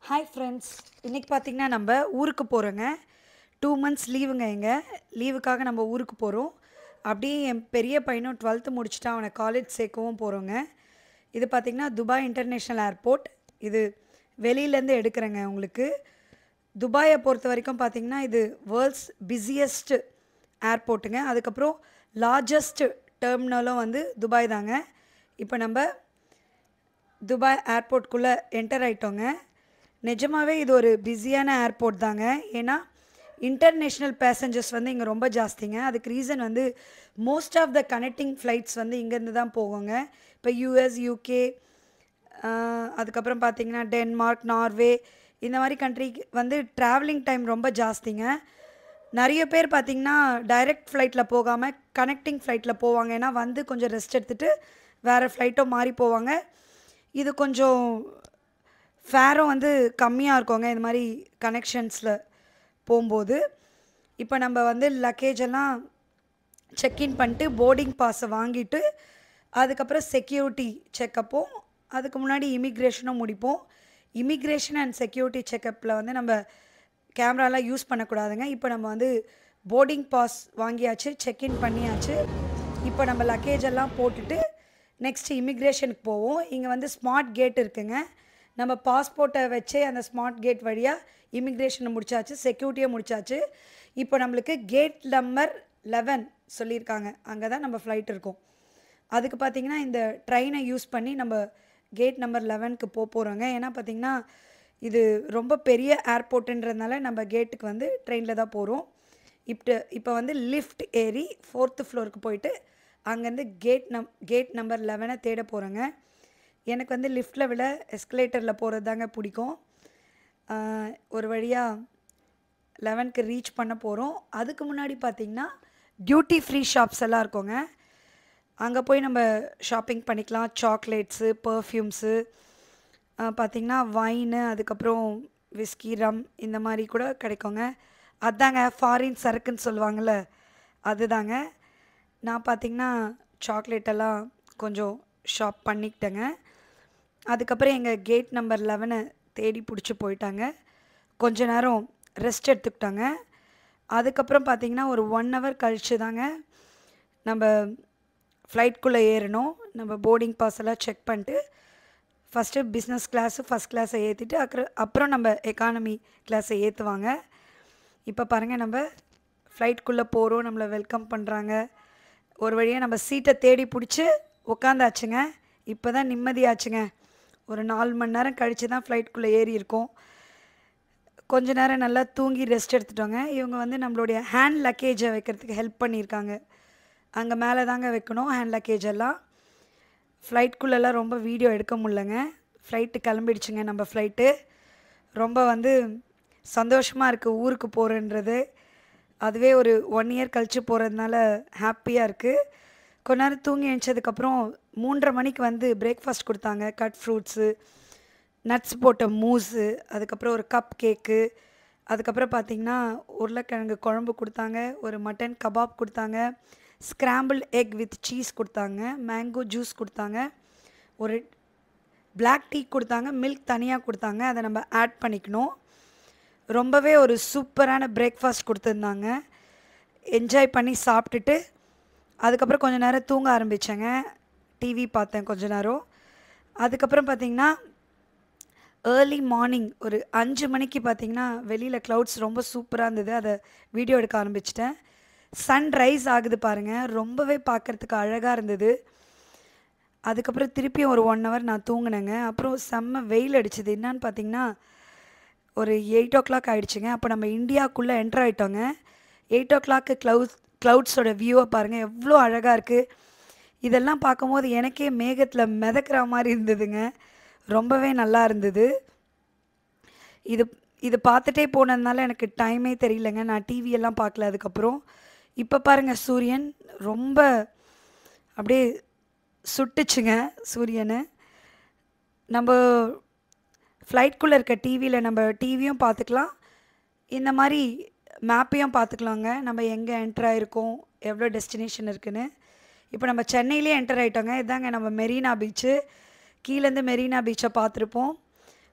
hi friends இன்றைக்கி பார்த்தீங்கன்னா நம்ம ஊருக்கு போகிறோங்க டூ மந்த்ஸ் லீவுங்க எங்க லீவுக்காக நம்ம ஊருக்கு போகிறோம் அப்படியே என் பெரிய பையனும் டுவெல்த்து முடிச்சுட்டு அவனை காலேஜ் சேர்க்கவும் போகிறோங்க இது பார்த்திங்கன்னா துபாய் இன்டர்நேஷ்னல் ஏர்போர்ட் இது வெளியிலேருந்து எடுக்கிறேங்க உங்களுக்கு துபாயை பொறுத்த வரைக்கும் பார்த்திங்கன்னா இது வேர்ல்ட்ஸ் பிஸியஸ்ட் ஏர்போர்ட்டுங்க அதுக்கப்புறம் லார்ஜஸ்ட் டெர்மினலும் வந்து துபாய் தாங்க இப்போ நம்ம துபாய் ஏர்போர்ட்குள்ளே என்டர் ஆயிட்டோங்க நிஜமாவே இது ஒரு பிஸியான ஏர்போர்ட் தாங்க ஏன்னா இன்டர்நேஷ்னல் பேசஞ்சர்ஸ் வந்து இங்கே ரொம்ப ஜாஸ்திங்க அதுக்கு ரீசன் வந்து most of the connecting flights வந்து இங்கேருந்து தான் போகுங்க இப்போ யூஎஸ் யூகே அதுக்கப்புறம் பார்த்தீங்கன்னா டென்மார்க் நார்வே இந்த மாதிரி கண்ட்ரிக்கு வந்து ட்ராவலிங் டைம் ரொம்ப ஜாஸ்திங்க நிறைய பேர் பார்த்தீங்கன்னா டைரக்ட் ஃப்ளைட்டில் போகாமல் கனெக்டிங் ஃப்ளைட்டில் போவாங்க ஏன்னா வந்து கொஞ்சம் ரெஸ்ட் எடுத்துகிட்டு வேறு ஃப்ளைட்டோ மாறி போவாங்க இது கொஞ்சம் ஃபேரும் வந்து கம்மியாக இருக்குங்க இந்த மாதிரி கனெக்ஷன்ஸில் போகும்போது இப்போ நம்ம வந்து லக்கேஜ் எல்லாம் செக்இன் பண்ணிட்டு போர்டிங் பாஸை வாங்கிட்டு அதுக்கப்புறம் செக்யூரிட்டி செக்கப்பும் அதுக்கு முன்னாடி இமிக்ரேஷனும் முடிப்போம் இமிக்ரேஷன் அண்ட் செக்யூரிட்டி செக்கப்பில் வந்து நம்ம கேமராலாம் யூஸ் பண்ணக்கூடாதுங்க இப்போ நம்ம வந்து போர்டிங் பாஸ் வாங்கியாச்சு செக்இன் பண்ணியாச்சு இப்போ நம்ம லக்கேஜ் எல்லாம் போட்டுட்டு நெக்ஸ்ட் இமிக்ரேஷனுக்கு போவோம் இங்கே வந்து ஸ்மார்ட் கேட் இருக்குங்க நம்ம பாஸ்போர்ட்டை வச்சே அந்த ஸ்மார்ட் கேட் வழியாக இமிக்ரேஷனை முடிச்சாச்சு செக்யூரிட்டியை முடிச்சாச்சு இப்போ நம்மளுக்கு கேட் நம்பர் லெவன் சொல்லியிருக்காங்க அங்கே தான் நம்ம ஃப்ளைட் இருக்கும் அதுக்கு பார்த்தீங்கன்னா இந்த ட்ரெயினை யூஸ் பண்ணி நம்ம கேட் நம்பர் லெவனுக்கு போக போகிறோங்க ஏன்னா பார்த்தீங்கன்னா இது ரொம்ப பெரிய ஏர்போர்ட்டுன்றதுனால நம்ம கேட்டுக்கு வந்து ட்ரெயினில் தான் போகிறோம் இப்போ இப்போ வந்து லிஃப்ட் ஏறி ஃபோர்த்து ஃப்ளோருக்கு போயிட்டு அங்கேருந்து கேட் நம் கேட் நம்பர் லெவனை தேட போகிறோங்க எனக்கு வந்து லிஃப்ட்டில் விட எஸ்கலேட்டரில் போகிறது தாங்க பிடிக்கும் ஆஹ் ஒரு வழியாக லெவனுக்கு ரீச் பண்ண போகிறோம் அதுக்கு முன்னாடி பார்த்திங்கன்னா டியூட்டி ஃப்ரீ ஷாப்ஸ் எல்லாம் இருக்குங்க அங்கே போய் நம்ம ஷாப்பிங் பண்ணிக்கலாம் சாக்லேட்ஸு பர்ஃப்யூம்ஸு பார்த்திங்கன்னா வைனு அதுக்கப்புறம் விஸ்கி ரம் இந்த மாதிரி கூட கிடைக்குங்க அதாங்க ஃபாரின் சரக்குன்னு சொல்லுவாங்கள்ல அதுதாங்க நான் பார்த்திங்கன்னா சாக்லேட் எல்லாம் கொஞ்சம் ஷாப் பண்ணிக்கிட்டேங்க அதுக்கப்புறம் எங்கள் கேட் நம்பர் லெவனை தேடி பிடிச்சி போயிட்டாங்க கொஞ்ச நேரம் ரெஸ்ட் எடுத்துக்கிட்டாங்க அதுக்கப்புறம் பார்த்திங்கன்னா ஒரு ஒன் ஹவர் கழிச்சு தாங்க நம்ம ஃப்ளைட்குள்ளே ஏறணும் நம்ம போர்டிங் பாஸ் எல்லாம் செக் பண்ணிட்டு ஃபஸ்ட்டு பிஸ்னஸ் கிளாஸு ஃபஸ்ட் கிளாஸை ஏற்றிட்டு அப்புறம் அப்புறம் நம்ம எக்கானமி கிளாஸை ஏற்றுவாங்க இப்போ பாருங்கள் நம்ம ஃப்ளைட்குள்ளே போகிறோம் நம்மளை வெல்கம் பண்ணுறாங்க ஒரு வழியாக நம்ம சீட்டை தேடி பிடிச்சி உக்காந்தாச்சுங்க இப்போ தான் நிம்மதியாச்சுங்க ஒரு நாலு மணி நேரம் கழித்து தான் ஃப்ளைட்குள்ளே ஏறி இருக்கோம் கொஞ்ச நேரம் நல்லா தூங்கி ரெஸ்ட் எடுத்துட்டோங்க இவங்க வந்து நம்மளுடைய ஹேண்ட் லக்கேஜை வைக்கிறதுக்கு ஹெல்ப் பண்ணியிருக்காங்க அங்கே மேலே தாங்க வைக்கணும் ஹேண்ட் லக்கேஜ் எல்லாம் ஃப்ளைட்குள்ளெல்லாம் ரொம்ப வீடியோ எடுக்க முடியலங்க ஃப்ளைட்டு கிளம்பிடுச்சுங்க நம்ம ஃப்ளைட்டு ரொம்ப வந்து சந்தோஷமாக இருக்குது ஊருக்கு போகிறேன்றது அதுவே ஒரு ஒன் இயர் கழித்து போகிறதுனால ஹாப்பியாக இருக்குது கொஞ்ச நேரம் தூங்கி எழுந்ததுக்கப்புறம் மூன்றரை மணிக்கு வந்து பிரேக்ஃபாஸ்ட் கொடுத்தாங்க கட் ஃப்ரூட்ஸு நட்ஸ் போட்ட மூஸு அதுக்கப்புறம் ஒரு கப் கேக்கு அதுக்கப்புறம் பார்த்திங்கன்னா உருளைக்கிழங்கு குழம்பு கொடுத்தாங்க ஒரு மட்டன் கபாப் கொடுத்தாங்க ஸ்க்ராம்பிள் எக் வித் சீஸ் கொடுத்தாங்க மேங்கோ ஜூஸ் கொடுத்தாங்க ஒரு பிளாக் டீ கொடுத்தாங்க மில்க் தனியாக கொடுத்தாங்க அதை நம்ம ஆட் பண்ணிக்கணும் ரொம்பவே ஒரு சூப்பரான பிரேக்ஃபாஸ்ட் கொடுத்துருந்தாங்க என்ஜாய் பண்ணி சாப்பிட்டுட்டு அதுக்கப்புறம் கொஞ்ச நேரம் தூங்க ஆரம்பித்தேங்க டிவி பார்த்தேன் கொஞ்ச நேரம் அதுக்கப்புறம் பார்த்திங்கன்னா ஏர்லி மார்னிங் ஒரு அஞ்சு மணிக்கு பார்த்தீங்கன்னா வெளியில் க்ளவுட்ஸ் ரொம்ப சூப்பராக இருந்தது அதை வீடியோ எடுக்க ஆரம்பிச்சிட்டேன் சன் ரைஸ் ஆகுது பாருங்கள் ரொம்பவே பார்க்குறதுக்கு அழகாக இருந்தது அதுக்கப்புறம் திருப்பியும் ஒரு ஒன் ஹவர் நான் தூங்கினேங்க அப்புறம் செம்ம வெயில் அடிச்சது என்னன்னு பார்த்தீங்கன்னா ஒரு எயிட் ஓ கிளாக் ஆகிடுச்சுங்க அப்போ நம்ம இந்தியாவுக்குள்ளே என்டர் ஆகிட்டோங்க எயிட் ஓ கிளாக்கு க்ளவுட்ஸ் க்ளவுட்ஸோட வியூவை பாருங்கள் எவ்வளோ அழகாக இருக்குது இதெல்லாம் பார்க்கும்போது எனக்கே மேகத்தில் மிதக்கிற மாதிரி இருந்ததுங்க ரொம்பவே நல்லா இருந்தது இது இது பார்த்துட்டே போனதுனால எனக்கு டைமே தெரியலங்க நான் டிவியெல்லாம் பார்க்கல அதுக்கப்புறம் இப்போ பாருங்கள் சூரியன் ரொம்ப அப்படியே சுட்டுச்சுங்க சூரியனை நம்ம ஃப்ளைட்குள்ளே இருக்க டிவியில் நம்ம டிவியும் பார்த்துக்கலாம் இந்த மாதிரி மேப்பையும் பார்த்துக்கலாங்க நம்ம எங்கே என்டர் ஆகிருக்கோம் எவ்வளோ டெஸ்டினேஷன் இருக்குன்னு இப்போ நம்ம சென்னையிலே என்டர் ஆகிட்டோங்க இதாங்க நம்ம மெரினா பீச்சு கீழேருந்து மெரினா பீச்சை பார்த்துருப்போம்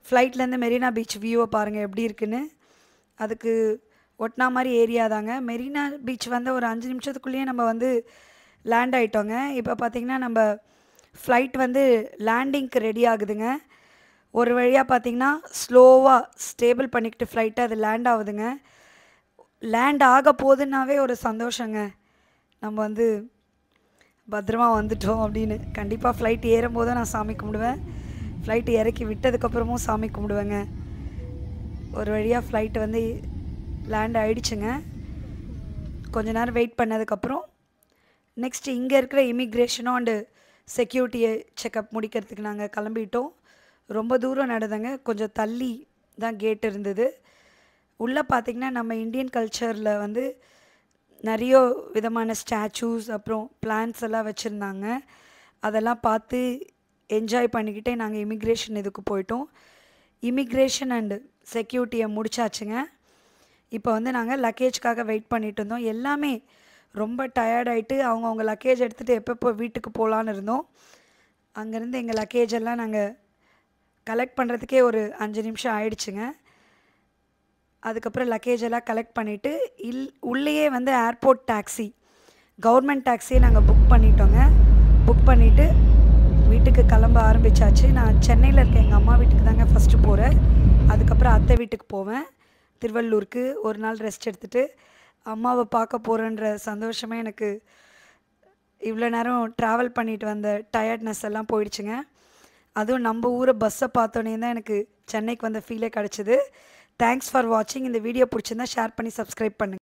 ஃப்ளைட்லேருந்து மெரினா பீச் வியூவை பாருங்கள் எப்படி இருக்குன்னு அதுக்கு ஒட்டினா மாதிரி ஏரியா தாங்க மெரினா பீச் வந்து ஒரு அஞ்சு நிமிஷத்துக்குள்ளேயே நம்ம வந்து லேண்ட் ஆகிட்டோங்க இப்போ பார்த்திங்கன்னா நம்ம ஃப்ளைட் வந்து லேண்டிங்க்கு ரெடி ஆகுதுங்க ஒரு வழியாக பார்த்திங்கன்னா ஸ்லோவாக ஸ்டேபிள் பண்ணிக்கிட்டு ஃப்ளைட்டு அது லேண்ட் ஆகுதுங்க லேண்ட் ஆக போகுதுன்னாவே ஒரு சந்தோஷங்க நம்ம வந்து பத்திரமா வந்துட்டோம் அப்படின்னு கண்டிப்பாக ஃப்ளைட் ஏறும்போது நான் சாமி கும்பிடுவேன் ஃப்ளைட்டு இறக்கி விட்டதுக்கப்புறமும் சாமி கும்பிடுவேங்க ஒரு வழியாக ஃப்ளைட் வந்து லேண்ட் ஆயிடுச்சுங்க கொஞ்ச நேரம் வெயிட் பண்ணதுக்கப்புறம் நெக்ஸ்ட் இங்கே இருக்கிற இமிக்ரேஷனும் அண்டு செக்யூரிட்டியை செக்கப் முடிக்கிறதுக்கு நாங்கள் கிளம்பிட்டோம் ரொம்ப தூரம் நடந்தங்க கொஞ்சம் தள்ளி தான் கேட் இருந்தது உள்ளே பார்த்திங்கன்னா நம்ம இந்தியன் கல்ச்சரில் வந்து நிறைய விதமான ஸ்டாச்சூஸ் அப்புறம் பிளான்ஸ் எல்லாம் வச்சுருந்தாங்க அதெல்லாம் பார்த்து என்ஜாய் பண்ணிக்கிட்டே நாங்கள் இமிக்ரேஷன் இதுக்கு போயிட்டோம் இமிக்ரேஷன் அண்டு செக்யூரிட்டியை முடிச்சாச்சுங்க இப்போ வந்து நாங்கள் லக்கேஜ்க்காக வெயிட் பண்ணிட்டு இருந்தோம் எல்லாமே ரொம்ப டயர்டாயிட்டு அவங்கவுங்க லக்கேஜ் எடுத்துகிட்டு எப்பப்போ வீட்டுக்கு போகலான்னு இருந்தோம் அங்கேருந்து எங்கள் லக்கேஜ் எல்லாம் நாங்கள் கலெக்ட் பண்ணுறதுக்கே ஒரு அஞ்சு நிமிஷம் ஆயிடுச்சுங்க அதுக்கப்புறம் லக்கேஜ் எல்லாம் கலெக்ட் பண்ணிவிட்டு இல் உள்ளேயே வந்து ஏர்போர்ட் டாக்ஸி கவர்மெண்ட் டாக்ஸியை நாங்கள் புக் பண்ணிட்டோங்க புக் பண்ணிவிட்டு வீட்டுக்கு கிளம்ப ஆரம்பித்தாச்சு நான் சென்னையில் இருக்க எங்கள் அம்மா வீட்டுக்கு தாங்க ஃபஸ்ட்டு போகிறேன் அதுக்கப்புறம் அத்தை வீட்டுக்கு போவேன் திருவள்ளூருக்கு ஒரு நாள் ரெஸ்ட் எடுத்துகிட்டு அம்மாவை பார்க்க போகிறேன்ற சந்தோஷமே எனக்கு இவ்வளோ நேரம் ட்ராவல் பண்ணிட்டு வந்த டயர்ட்னஸ் எல்லாம் போயிடுச்சுங்க அதுவும் நம்ம ஊரை பஸ்ஸை பார்த்தோன்னே தான் எனக்கு சென்னைக்கு வந்த ஃபீலே கிடச்சிது தேங்க்ஸ் ஃபார் வாட்சிங் இந்த வீடியோ பிடிச்சிருந்தா ஷேர் பண்ணி சப்ஸ்கிரைப் பண்ணுங்கள்